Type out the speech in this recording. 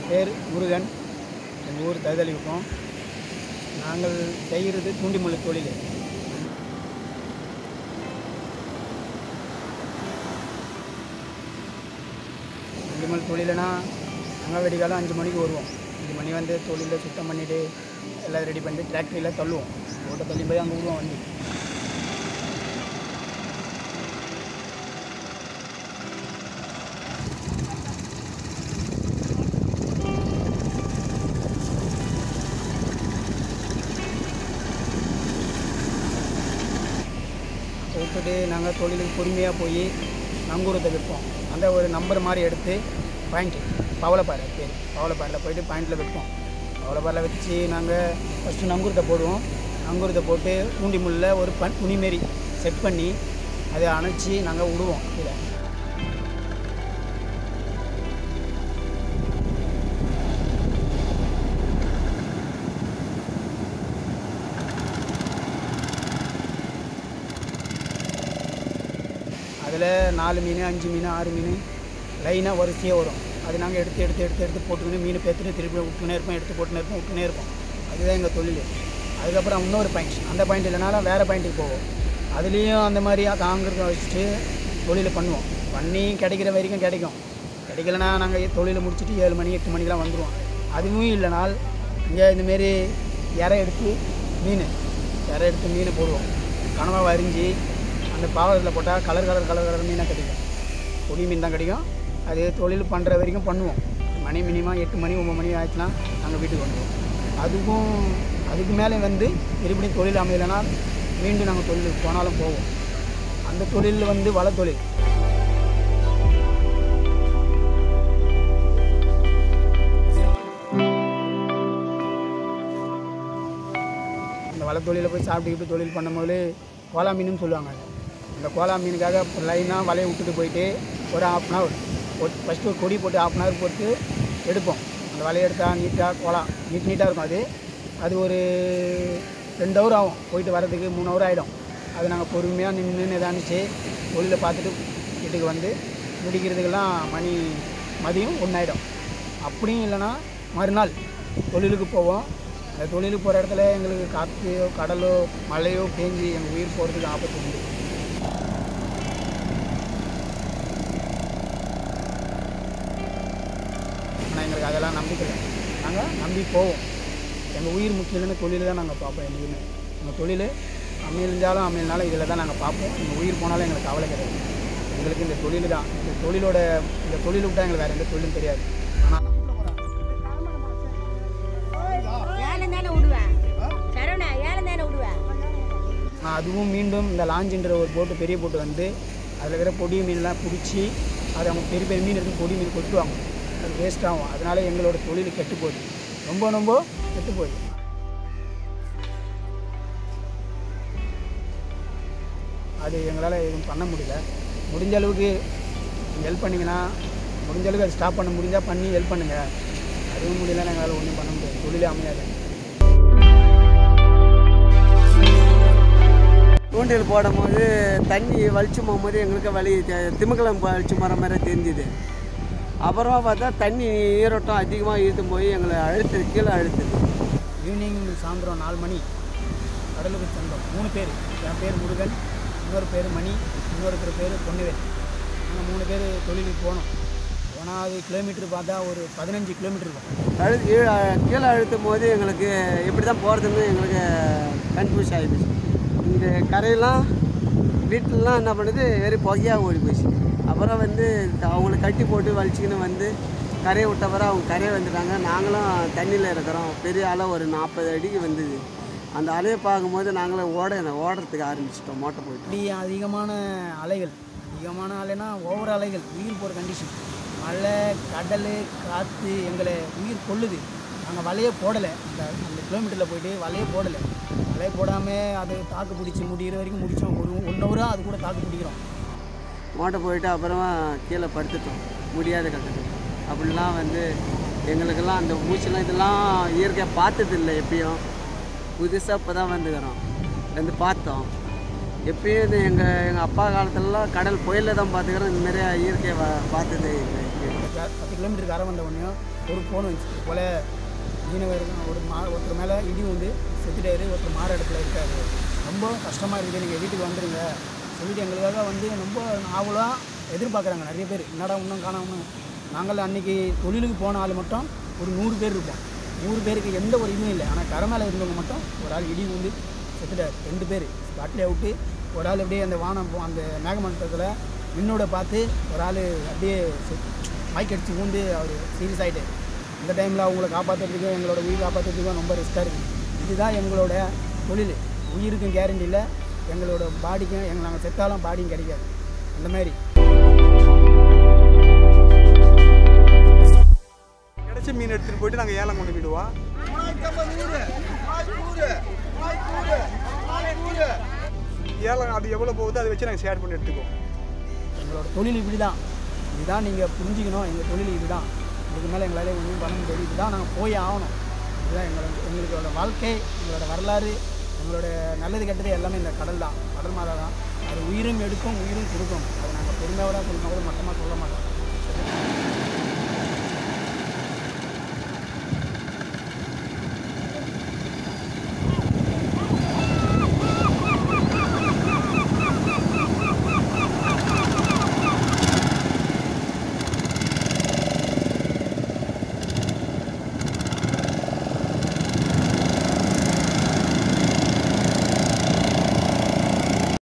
பேர் முருகன் எங்கள் ஊர் தகுதளிப்போம் நாங்கள் செய்கிறது தூண்டிமுள்ளு தொழில் தூண்டிமுள் தொழிலுனா நாங்கள் வெடிக்காலம் அஞ்சு மணிக்கு வருவோம் அஞ்சு மணி வந்து தொழிலில் சுத்தம் பண்ணிவிட்டு எல்லாம் ரெடி பண்ணிட்டு டிராக்டரியில் தள்ளுவோம் ஓட்ட தள்ளி போய் அங்கே விடுவோம் வண்டி விட்டுட்டு நாங்கள் தொழிலுக்கு பொறுமையாக போய் நங்கூரத்தை விற்போம் அந்த ஒரு நம்பர் மாதிரி எடுத்து பாயிண்ட்டு பவளப்பாறை பேர் பவளப்பாறையில் போயிட்டு பாயிண்டில் விற்போம் பவளப்பாறையில் வச்சு நாங்கள் ஃபஸ்ட்டு நங்கூரத்தை போடுவோம் நங்கூரத்தை போட்டு தூண்டி முள்ளில் ஒரு பன் துணி மாரி செட் பண்ணி அதை அணைச்சி நாங்கள் விடுவோம் இதில் அதில் நாலு மீன் அஞ்சு மீன் ஆறு மீன் லைனாக வரிசையாக வரும் அது நாங்கள் எடுத்து எடுத்து எடுத்து எடுத்து போட்டுக்கின்னு மீன் பேத்துட்டு திருப்பி விட்டுனே இருப்போம் எடுத்து போட்டுனே இருப்போம் விட்டுனே இருப்போம் அதுதான் எங்கள் தொழில் அதுக்கப்புறம் இன்னொரு பாயிண்ட் அந்த பாயிண்ட் இல்லைனாலும் வேறு பாயிண்ட்டுக்கு போவோம் அதுலேயும் அந்த மாதிரி காங்கிரத்தை வச்சுட்டு தொழில் பண்ணுவோம் பண்ணி கிடைக்கிற வரைக்கும் கிடைக்கும் கிடைக்கலனா நாங்கள் தொழிலை முடிச்சுட்டு ஏழு மணி எட்டு மணிக்கெலாம் வந்துடுவோம் அதுவும் இல்லைனால் இங்கே இந்தமாரி இறை எடுத்து மீன் இறை எடுத்து மீனை போடுவோம் கனவாக வரிஞ்சு அந்த பாவத்தில் போட்டால் கலர் கலர் கலர் கலர் மீனாக கிடைக்கும் பொடி மீன் தான் கிடைக்கும் அது தொழில் பண்ணுற வரைக்கும் பண்ணுவோம் மணி மினிமம் எட்டு மணி ஒம்பது மணி ஆச்சுன்னா நாங்கள் வீட்டுக்கு வந்துடுவோம் அதுக்கும் அதுக்கு மேலே வந்து மறுபடியும் தொழில் அமையலைன்னா மீண்டும் நாங்கள் தொழிலுக்கு போனாலும் போவோம் அந்த தொழில் வந்து வலை தொழில் இந்த வலை தொழிலில் போய் சாப்பிட்டுக்கிட்டு தொழில் பண்ணும்போது கோலா மீனுன்னு சொல்லுவாங்க அது. அந்த கோலா மீனுக்காக லைனாக வலையை விட்டுட்டு போயிட்டு ஒரு ஹாஃப் அன் ஹவர் ஃபஸ்ட்டு ஒரு கொடி போட்டு ஹாஃப் அன் ஹவர் போட்டு எடுப்போம் அந்த வலையை எடுத்தால் நீட்டாக கோலா நீட் நீட்டாக இருக்கும் அது அது ஒரு ரெண்டு ஹவர் ஆகும் போயிட்டு வரதுக்கு மூணு ஹவர் ஆகிடும் அது நாங்கள் பொறுமையாக நின்று நிதானிச்சு தொழிலை பார்த்துட்டு வீட்டுக்கு வந்து முடிக்கிறதுக்கெல்லாம் மணி மதியம் ஒன்றாயிடும் அப்படியும் இல்லைன்னா மறுநாள் தொழிலுக்கு போவோம் அந்த தொழிலுக்கு போகிற இடத்துல எங்களுக்கு காற்றையோ கடலோ மழையோ பேஞ்சு எங்கள் உயிர் போகிறதுக்கு ஆபத்து உண்டு ஆனால் எங்களுக்கு அதெல்லாம் நம்பிக்கை இல்லை நாங்கள் நம்பி போவோம் எங்கள் உயிர் முக்கியம்னு தொழில் தான் நாங்கள் பார்ப்போம் என்றைக்குமே எங்கள் தொழில் அமைஞ்சாலும் அமையினாலும் இதில் தான் நாங்கள் பார்ப்போம் எங்கள் உயிர் போனாலும் எங்களுக்கு கவலை கிடையாது எங்களுக்கு இந்த தொழில் தான் இந்த தொழிலோட இந்த தொழில் விட்டால் எங்களுக்கு வேறு எந்த தொழிலும் தெரியாது ஆனால் ஏலம் தானே விடுவேன் சரவணா ஏலம் தானே விடுவேன் நான் அதுவும் மீண்டும் இந்த லாஞ்சுன்ற ஒரு போட்டு பெரிய போட்டு வந்து அதில் இருக்கிற பொடி மீன்லாம் பிடிச்சி அதை அவங்க பெரிய பெரிய மீன் எடுத்து பொடி மீன் கொட்டுவாங்க அது வேஸ்ட் ஆகும் அதனால எங்களோட தொழில் கெட்டு போகுது ரொம்ப ரொம்ப கெட்டு போகுது அது எங்களால் எதுவும் பண்ண முடியல முடிஞ்ச அளவுக்கு ஹெல்ப் பண்ணிங்கன்னா முடிஞ்ச அளவுக்கு அது ஸ்டாப் பண்ண முடிஞ்சால் பண்ணி ஹெல்ப் பண்ணுங்கள் அதுவும் முடியலன்னா எங்களால் ஒன்றும் பண்ண முடியாது தொழிலே அமையாது தூண்டில் போடும்போது தண்ணி வலிச்சு போகும்போது எங்களுக்கு வலி தெ- திமிங்கலம் வலிச்சு போகிற மாதிரி தெரிஞ்சுது அப்புறமா பார்த்தா தண்ணி ஈரோட்டம் அதிகமாக இழுத்தும் போய் எங்களை அழுத்து கீழே அழுத்துது ஈவினிங் சாயந்தரம் நாலு மணி கடலுக்கு சென்றோம் மூணு பேர் என் பேர் முருகன் இன்னொரு பேர் மணி இன்னொருத்தர் பேர் பொன்னுவேல் நாங்கள் மூணு பேர் தொழிலுக்கு போனோம் போனால் அது கிலோமீட்டர் பார்த்தா ஒரு பதினஞ்சு கிலோமீட்டர் இருக்கும் அழு கீழே- கீழே அழுத்தும் போது எங்களுக்கு எப்படி தான் போகிறதுன்னு எங்களுக்கு கன்ஃபியூஸ் ஆகிடுச்சு இந்த கரையெல்லாம் வீட்டிலலாம் என்ன பண்ணுது வெறும் புகையாக ஓடி போச்சு அப்புறம் வந்து அவங்கள கட்டி போட்டு வலிச்சிக்கின்னு வந்து கரையை விட்ட பிறகு அவங்க கரையை வந்துட்டாங்க நாங்களும் தண்ணியில் இருக்கிறோம் பெரிய அலை ஒரு நாற்பது அடிக்கு வந்தது அந்த அலையை பார்க்கும்போது நாங்களும் ஓட ஓடுறதுக்கு ஆரம்பிச்சிட்டோம் மோட்டை போயிட்டு இப்படி அதிகமான அலைகள் அதிகமான அலைனா ஓவர் அலைகள் உயிர் போகிற கண்டிஷன் மழை கடல் காற்று எங்களை உயிர் கொல்லுது நாங்கள் வலையே போடலை அந்த அந்த கிலோமீட்டரில் போயிட்டு வலையே போடலை வலையை போடாமல் அது தாக்கு பிடிச்சி முடிகிற வரைக்கும் முடித்தோம் ஒரு ஒன் ஹவராக அது கூட தாக்கு பிடிக்கிறோம் மோட்டை போயிட்டு அப்புறமா கீழே படுத்துட்டோம் முடியாத கட்டத்துக்கு அப்படிலாம் வந்து எங்களுக்கெல்லாம் அந்த மூச்செல்லாம் இதெல்லாம் இயற்கையாக பார்த்தது இல்லை எப்பயும் புதுசாக இப்போ தான் வந்துக்கிறோம் வந்து பார்த்தோம் எப்பயும் இந்த எங்கள் எங்கள் அப்பா காலத்துலலாம் கடல் புயலில் தான் பார்த்துக்கிறோம் இந்த மாதிரி இயற்கையை வா- பார்த்தது இல்லை க- பத்து கிலோமீட்டருக்கு அரை வந்த உடனே ஒரு ஃபோன் வந்துச்சு இது போல் மீனவர் ஒரு மா ஒருத்தர் மேலே இடி வந்து செத்துட்டாரு ஒருத்தர் மாற இடத்துல இருக்காரு ரொம்ப கஷ்டமாக இருக்குது நீங்கள் வீட்டுக்கு வந்துடுங்க சொல்லிட்டு எங்களுக்காக வந்து ரொம்ப ஆவலாக எதிர்பார்க்குறாங்க நிறைய பேர் என்னடா இன்னும் காணாமல் நாங்கள் அன்றைக்கி தொழிலுக்கு போன ஆள் மட்டும் ஒரு நூறு பேர் இருப்போம் நூறு பேருக்கு எந்த ஒரு இதுவும் இல்லை ஆனால் கரை மேலே இருந்தவங்க மட்டும் ஒரு ஆள் இடி வந்து செத்துட்டார் ரெண்டு பேர் ஸ்பாட்லேயே விட்டு ஒரு ஆள் அப்படியே அந்த வானம் போ- அந்த மேகமண்டலத்தில் விண்ணோட பார்த்து ஒரு ஆள் அப்படியே மயக்கடிச்சு ஊந்து அவர் சீரியஸ் ஆகிட்டு இந்த டைமில் அவங்கள காப்பாற்றுறதுக்கும் எங்களோட உயிர் காப்பாற்றுறதுக்கும் ரொம்ப ரிஸ்க்காக இருக்குது இதுதான் எங்களோட தொழில் உயிருக்கும் கேரண்டி இல்லை எங்களோட பாடிக்கும் எங்க நாங்கள் செத்தாலும் பாடியும் கிடைக்காது அந்த மாதிரி கிடைச்ச மீன் எடுத்துகிட்டு போயிட்டு நாங்கள் ஏலம் கொண்டு போயிடுவோம் ஏலம் அது எவ்வளோ போகுதோ அதை வச்சு நாங்கள் ஷேர் பண்ணி எடுத்துக்குவோம் எங்களோட தொழில் இப்படி தான் இதுதான் நீங்கள் புரிஞ்சுக்கணும் எங்கள் தொழில் இதுதான் இதுக்கு மேலே எங்களால் ஒன்றும் பண்ண முடியாது இதுதான் நாங்கள் போய் ஆகணும் இதுதான் எங்களோட எங்களோட வாழ்க்கை எங்களோட வரலாறு எங்களோட நல்லது கெட்டது எல்லாமே இந்த கடல் தான் கடல் மாதா தான் அது உயிரும் எடுக்கும் உயிரும் கொடுக்கும் அதை நாங்கள் பெருமையோட பெருமையோட மொத்தமாக சொல்ல மாட்டோம்